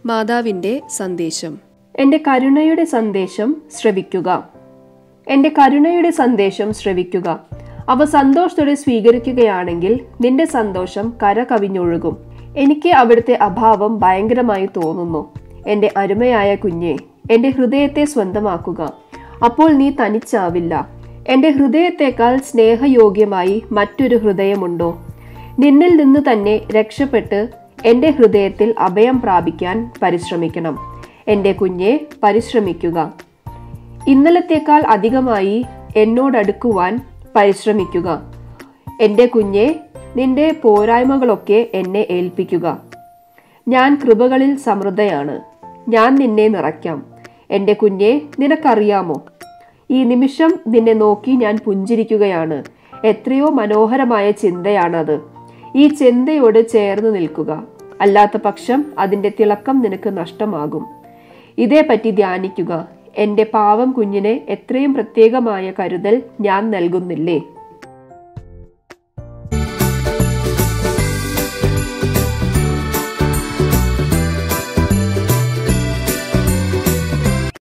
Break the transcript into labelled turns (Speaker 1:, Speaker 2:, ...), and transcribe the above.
Speaker 1: മാതാവിൻ്റെ സന്ദേശം
Speaker 2: എൻ്റെ കരുണയുടെ സന്ദേശം ശ്രവിക്കുക എൻ്റെ കരുണയുടെ സന്ദേശം ശ്രവിക്കുക അവ സന്തോഷത്തോടെ സ്വീകരിക്കുകയാണെങ്കിൽ നിന്റെ സന്തോഷം കര കവിഞ്ഞൊഴുകും എനിക്ക് അവിടുത്തെ അഭാവം ഭയങ്കരമായി തോന്നുന്നു എൻ്റെ അരുമയായ കുഞ്ഞെ എൻ്റെ ഹൃദയത്തെ സ്വന്തമാക്കുക അപ്പോൾ നീ തനിച്ചാവില്ല എൻ്റെ ഹൃദയത്തേക്കാൾ സ്നേഹയോഗ്യമായി മറ്റൊരു ഹൃദയമുണ്ടോ നിന്നിൽ നിന്ന് തന്നെ രക്ഷപ്പെട്ട് എൻ്റെ ഹൃദയത്തിൽ അഭയം പ്രാപിക്കാൻ പരിശ്രമിക്കണം എൻ്റെ കുഞ്ഞെ പരിശ്രമിക്കുക ഇന്നലത്തേക്കാൾ അധികമായി എന്നോടടുക്കുവാൻ പരിശ്രമിക്കുക എൻ്റെ കുഞ്ഞെ നിന്റെ പോരായ്മകളൊക്കെ എന്നെ ഏൽപ്പിക്കുക ഞാൻ കൃപകളിൽ സമൃദ്ധയാണ് ഞാൻ നിന്നെ നിറയ്ക്കാം എൻ്റെ കുഞ്ഞെ നിനക്കറിയാമോ ഈ നിമിഷം നിന്നെ നോക്കി ഞാൻ പുഞ്ചിരിക്കുകയാണ് എത്രയോ മനോഹരമായ ചിന്തയാണത് ഈ ചിന്തയോട് ചേർന്ന് നിൽക്കുക അല്ലാത്ത പക്ഷം അതിൻ്റെ തിളക്കം നിനക്ക് നഷ്ടമാകും ഇതേപ്പറ്റി ധ്യാനിക്കുക എൻ്റെ പാവം കുഞ്ഞിനെ എത്രയും പ്രത്യേകമായ കരുതൽ ഞാൻ നൽകുന്നില്ലേ